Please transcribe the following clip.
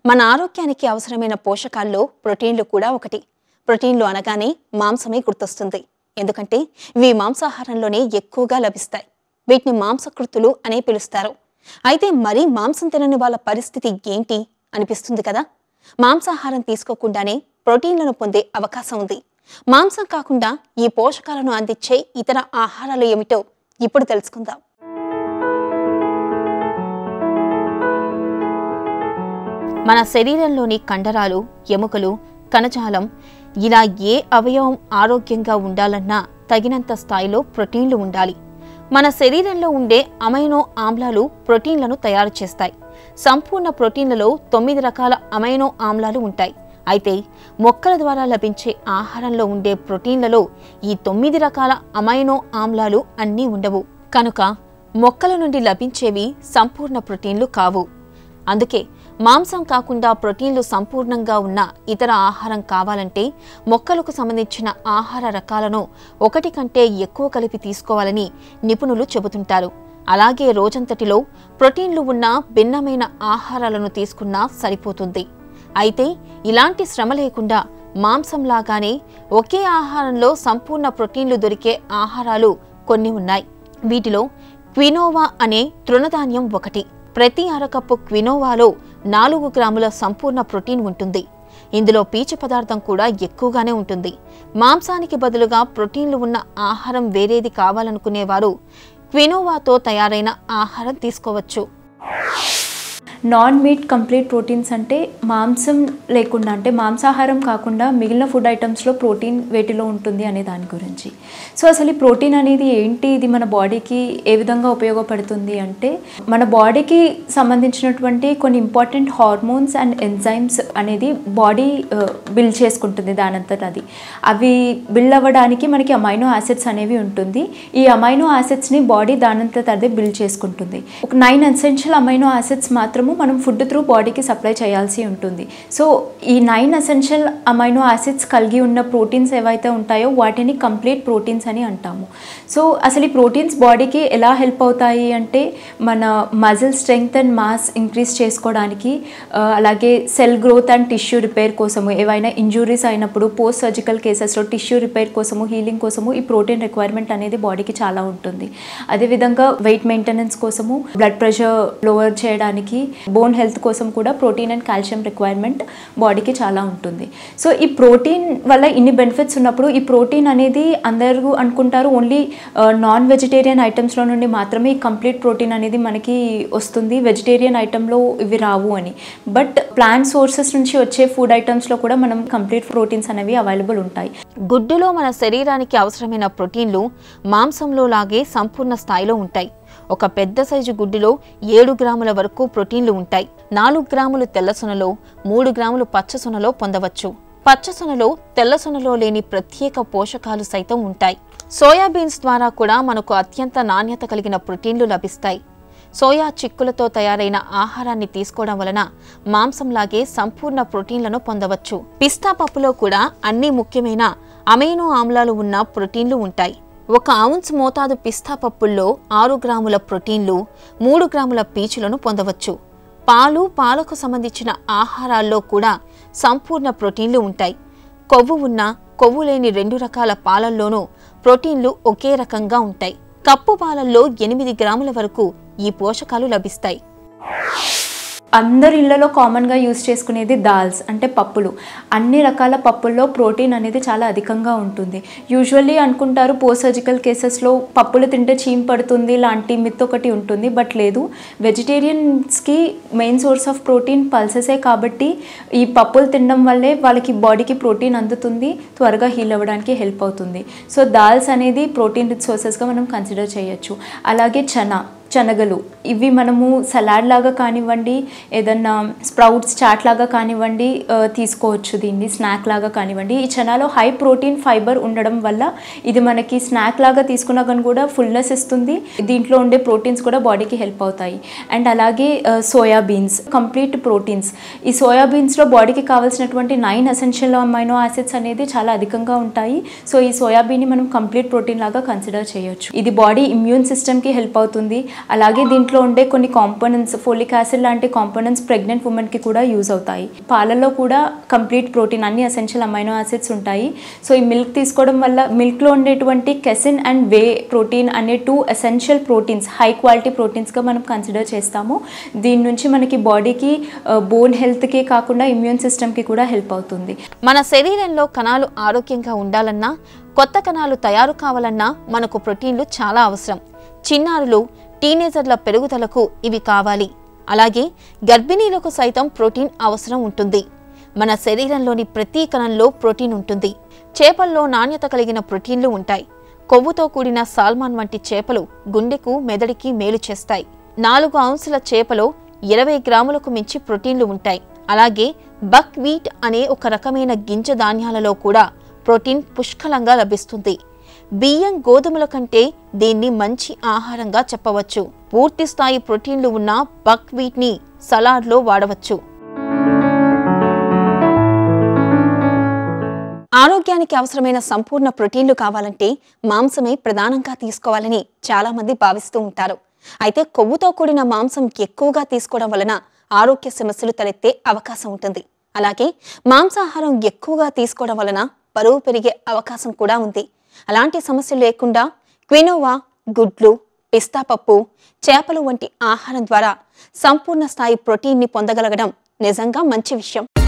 మన ఆరోగ్యానికి అవసరమైన పోషకాల్లో ప్రోటీన్లు కూడా ఒకటి ప్రోటీన్లు అనగానే మాంసమే గుర్తొస్తుంది ఎందుకంటే ఇవి మాంసాహారంలోనే ఎక్కువగా లభిస్తాయి వీటిని మాంసకృతులు అనే పిలుస్తారు అయితే మరీ మాంసం తినని వాళ్ళ పరిస్థితి ఏంటి అనిపిస్తుంది కదా మాంసాహారం తీసుకోకుండానే ప్రోటీన్లను పొందే అవకాశం ఉంది మాంసం కాకుండా ఈ పోషకాలను అందించే ఇతర ఆహారాలు ఏమిటో ఇప్పుడు తెలుసుకుందాం మన శరీరంలోని కండరాలు ఎముకలు కణజాలం ఇలా ఏ అవయవం ఆరోగ్యంగా ఉండాలన్నా తగినంత స్థాయిలో ప్రోటీన్లు ఉండాలి మన శరీరంలో ఉండే అమైనో ఆమ్లాలు ప్రోటీన్లను తయారు చేస్తాయి సంపూర్ణ ప్రోటీన్లలో తొమ్మిది రకాల అమైనో ఆమ్లాలు ఉంటాయి అయితే మొక్కల ద్వారా లభించే ఆహారంలో ఉండే ప్రోటీన్లలో ఈ తొమ్మిది రకాల అమైనో ఆమ్లాలు అన్నీ ఉండవు కనుక మొక్కల నుండి లభించేవి సంపూర్ణ ప్రోటీన్లు కావు అందుకే మాంసం కాకుండా ప్రోటీన్లు సంపూర్ణంగా ఉన్న ఇతర ఆహారం కావాలంటే మొక్కలకు సంబంధించిన ఆహార రకాలను ఒకటి కంటే ఎక్కువ కలిపి తీసుకోవాలని నిపుణులు చెబుతుంటారు అలాగే రోజంతటిలో ప్రోటీన్లు ఉన్న భిన్నమైన ఆహారాలను తీసుకున్నా సరిపోతుంది అయితే ఇలాంటి శ్రమ లేకుండా మాంసంలాగానే ఒకే ఆహారంలో సంపూర్ణ ప్రోటీన్లు దొరికే ఆహారాలు కొన్ని ఉన్నాయి వీటిలో క్వినోవా అనే తృణధాన్యం ఒకటి ప్రతి అరకప్పు క్వినోవాలో నాలుగు గ్రాముల సంపూర్ణ ప్రోటీన్ ఉంటుంది ఇందులో పీచు పదార్థం కూడా ఎక్కువగానే ఉంటుంది మాంసానికి బదులుగా ప్రోటీన్లు ఉన్న ఆహారం వేరేది కావాలనుకునేవారు క్వినోవాతో తయారైన ఆహారం తీసుకోవచ్చు నాన్ మీట్ కంప్లీట్ ప్రోటీన్స్ అంటే మాంసం లేకుండా అంటే మాంసాహారం కాకుండా మిగిలిన ఫుడ్ ఐటమ్స్లో ప్రోటీన్ వేటిలో ఉంటుంది అనే దాని గురించి సో అసలు ఈ ప్రోటీన్ అనేది ఏంటి ఇది మన బాడీకి ఏ విధంగా ఉపయోగపడుతుంది అంటే మన బాడీకి సంబంధించినటువంటి కొన్ని ఇంపార్టెంట్ హార్మోన్స్ అండ్ ఎంజైమ్స్ అనేది బాడీ బిల్డ్ చేసుకుంటుంది దానంతట అది అవి బిల్డ్ అవ్వడానికి మనకి అమైనో యాసిడ్స్ అనేవి ఉంటుంది ఈ అమైనో యాసిడ్స్ని బాడీ దానంతట అదే బిల్డ్ చేసుకుంటుంది ఒక నైన్ ఎసెన్షియల్ అమైనో యాసిడ్స్ మాత్రము మనం ఫుడ్ త్రూ బాడీకి సప్లై చేయాల్సి ఉంటుంది సో ఈ నైన్ ఎసెన్షియల్ అమైనో యాసిడ్స్ కలిగి ఉన్న ప్రోటీన్స్ ఏవైతే ఉంటాయో వాటిని కంప్లీట్ ప్రోటీన్స్ అని అంటాము సో అసలు ఈ ప్రోటీన్స్ బాడీకి ఎలా హెల్ప్ అవుతాయి అంటే మన muscle strength and mass increase చేసుకోవడానికి ఆ, అలాగే cell growth and tissue repair కోసము ఏవైనా ఇంజురీస్ అయినప్పుడు పోస్ట్ సర్జికల్ కేసెస్లో టిష్యూ రిపేర్ కోసము హీలింగ్ కోసము ఈ ప్రోటీన్ రిక్వైర్మెంట్ అనేది బాడీకి చాలా ఉంటుంది అదేవిధంగా వెయిట్ మెయింటెనెన్స్ కోసము బ్లడ్ ప్రెషర్ లోవర్ చేయడానికి బోన్ హెల్త్ కోసం కూడా ప్రోటీన్ అండ్ కాల్షియం రిక్వైర్మెంట్ బాడీకి చాలా ఉంటుంది సో ఈ ప్రోటీన్ వల్ల ఇన్ని బెనిఫిట్స్ ఉన్నప్పుడు ఈ ప్రోటీన్ అనేది అందరూ అనుకుంటారు ఓన్లీ నాన్ వెజిటేరియన్ ఐటమ్స్లో నుండి మాత్రమే ఈ కంప్లీట్ ప్రోటీన్ అనేది మనకి వస్తుంది వెజిటేరియన్ ఐటెంలో ఇవి రావు అని బట్ ప్లాంట్ సోర్సెస్ నుంచి వచ్చే ఫుడ్ ఐటమ్స్లో కూడా మనం కంప్లీట్ ప్రోటీన్స్ అనేవి అవైలబుల్ ఉంటాయి గుడ్డులో మన శరీరానికి అవసరమైన ప్రోటీన్లు మాంసంలో లాగే సంపూర్ణ స్థాయిలో ఉంటాయి ఒక పెద్ద సైజు గుడ్డులో ఏడు గ్రాముల వరకు ప్రోటీన్లు ఉంటాయి నాలుగు గ్రాములు తెల్లసొనలో మూడు గ్రాములు పచ్చసొనలో పొందవచ్చు పచ్చసొనలో తెల్లసొనలో లేని ప్రత్యేక పోషకాలు సైతం ఉంటాయి సోయాబీన్స్ ద్వారా కూడా మనకు అత్యంత నాణ్యత కలిగిన ప్రోటీన్లు లభిస్తాయి సోయా చిక్కులతో తయారైన ఆహారాన్ని తీసుకోవడం వలన మాంసంలాగే సంపూర్ణ ప్రోటీన్లను పొందవచ్చు పిస్తా పప్పులో కూడా అన్ని ముఖ్యమైన అమైనో ఆమ్లాలు ఉన్న ప్రోటీన్లు ఉంటాయి ఒక ఔన్స్ మోతాదు పిస్తా పప్పుల్లో ఆరు గ్రాముల ప్రోటీన్లు మూడు గ్రాముల పీచులను పొందవచ్చు పాలు పాలకు సంబంధించిన ఆహారాల్లో కూడా సంపూర్ణ ప్రోటీన్లు ఉంటాయి కొవ్వు ఉన్న కొవ్వు లేని రెండు రకాల పాలల్లోనూ ప్రోటీన్లు ఒకే రకంగా ఉంటాయి కప్పు పాలల్లో ఎనిమిది గ్రాముల వరకు ఈ పోషకాలు లభిస్తాయి అందరి ఇళ్లలో కామన్గా యూస్ చేసుకునేది దాల్స్ అంటే పప్పులు అన్ని రకాల పప్పుల్లో ప్రోటీన్ అనేది చాలా అధికంగా ఉంటుంది యూజువల్లీ అనుకుంటారు పోస్ట్ సర్జికల్ కేసెస్లో పప్పులు తింటే చీమ్ పడుతుంది లాంటి మిత్ ఒకటి ఉంటుంది బట్ లేదు వెజిటేరియన్స్కి మెయిన్ సోర్స్ ఆఫ్ ప్రోటీన్ పల్సెసే కాబట్టి ఈ పప్పులు తినడం వల్లే వాళ్ళకి బాడీకి ప్రోటీన్ అందుతుంది త్వరగా హీల్ అవ్వడానికి హెల్ప్ అవుతుంది సో దాల్స్ అనేది ప్రోటీన్ రిచ్ సోర్సెస్గా మనం కన్సిడర్ చేయొచ్చు అలాగే చనా శనగలు ఇవి మనము సలాడ్ లాగా కానివ్వండి ఏదన్నా స్ప్రౌట్స్ చాట్ లాగా కానివ్వండి ఆ, తీసుకోవచ్చు దీన్ని స్నాక్ లాగా కానివ్వండి ఈ చనాలో హై ప్రోటీన్ ఫైబర్ ఉండడం వల్ల ఇది మనకి స్నాక్ లాగా తీసుకున్నా కానీ కూడా ఫుల్నెస్ ఇస్తుంది దీంట్లో ఉండే ప్రోటీన్స్ కూడా బాడీకి హెల్ప్ అవుతాయి అండ్ అలాగే సోయా బీన్స్ కంప్లీట్ ప్రోటీన్స్ ఈ సోయా బీన్స్లో బాడీకి కావాల్సినటువంటి నైన్ ఎసెన్షియల్ అమైనో యాసిడ్స్ అనేది చాలా అధికంగా ఉంటాయి సో ఈ సోయాబీన్ని మనం కంప్లీట్ ప్రోటీన్ లాగా కన్సిడర్ చేయొచ్చు ఇది బాడీ ఇమ్యూన్ సిస్టమ్కి హెల్ప్ అవుతుంది అలాగే దీంట్లో ఉండే కొన్ని కాంపోనెంట్స్ ఫోలిక్ యాసిడ్ లాంటి కాంపోనెంట్స్ ప్రెగ్నెంట్ ఉమెన్కి కూడా యూజ్ అవుతాయి పాలలో కూడా కంప్లీట్ ప్రోటీన్ అన్ని ఎసెన్షియల్ అమైనో యాసిడ్స్ ఉంటాయి సో ఈ మిల్క్ తీసుకోవడం వల్ల మిల్క్లో ఉండేటువంటి కెసిన్ అండ్ వే ప్రోటీన్ అనే two essential proteins high quality ప్రోటీన్స్గా మనం కన్సిడర్ చేస్తాము దీని నుంచి మనకి బాడీకి బోన్ హెల్త్కే కాకుండా ఇమ్యూన్ సిస్టమ్కి కూడా హెల్ప్ అవుతుంది మన శరీరంలో కణాలు ఆరోగ్యంగా ఉండాలన్నా కొత్త కణాలు తయారు కావాలన్నా మనకు ప్రోటీన్లు చాలా అవసరం చిన్నారులు టీనేజర్ల పెరుగుదలకు ఇవి కావాలి అలాగే గర్భిణీలకు సైతం ప్రోటీన్ అవసరం ఉంటుంది మన శరీరంలోని ప్రతి కణంలో ప్రోటీన్ ఉంటుంది చేపల్లో నాణ్యత కలిగిన ప్రోటీన్లు ఉంటాయి కొవ్వుతో కూడిన సాల్మాన్ వంటి చేపలు గుండెకు మెదడికి మేలు చేస్తాయి నాలుగు ఔన్సుల చేపలో ఇరవై గ్రాములకు మించి ప్రోటీన్లు ఉంటాయి అలాగే బక్ వీట్ అనే ఒక రకమైన గింజ ధాన్యాలలో కూడా ప్రోటీన్ పుష్కలంగా లభిస్తుంది బియ్యం గోధుమల కంటే దీన్ని మంచి ఆహారంగా చెప్పవచ్చు పూర్తి స్థాయి ప్రోటీన్లు ఉన్న బక్ వీట్ని సలాడ్లో వాడవచ్చు ఆరోగ్యానికి అవసరమైన సంపూర్ణ ప్రోటీన్లు కావాలంటే మాంసమే ప్రధానంగా తీసుకోవాలని చాలా మంది భావిస్తూ ఉంటారు అయితే కొవ్వుతో కూడిన మాంసం ఎక్కువగా తీసుకోవడం వలన ఆరోగ్య సమస్యలు తలెత్తే అవకాశం ఉంటుంది అలాగే మాంసాహారం ఎక్కువగా తీసుకోవడం వలన బరువు పెరిగే అవకాశం కూడా ఉంది అలాంటి సమస్యలు లేకుండా క్వినోవా గుడ్లు పిస్తా పప్పు చేపలు వంటి ఆహారం ద్వారా సంపూర్ణ స్థాయి ప్రోటీన్ని పొందగలగడం నిజంగా మంచి విషయం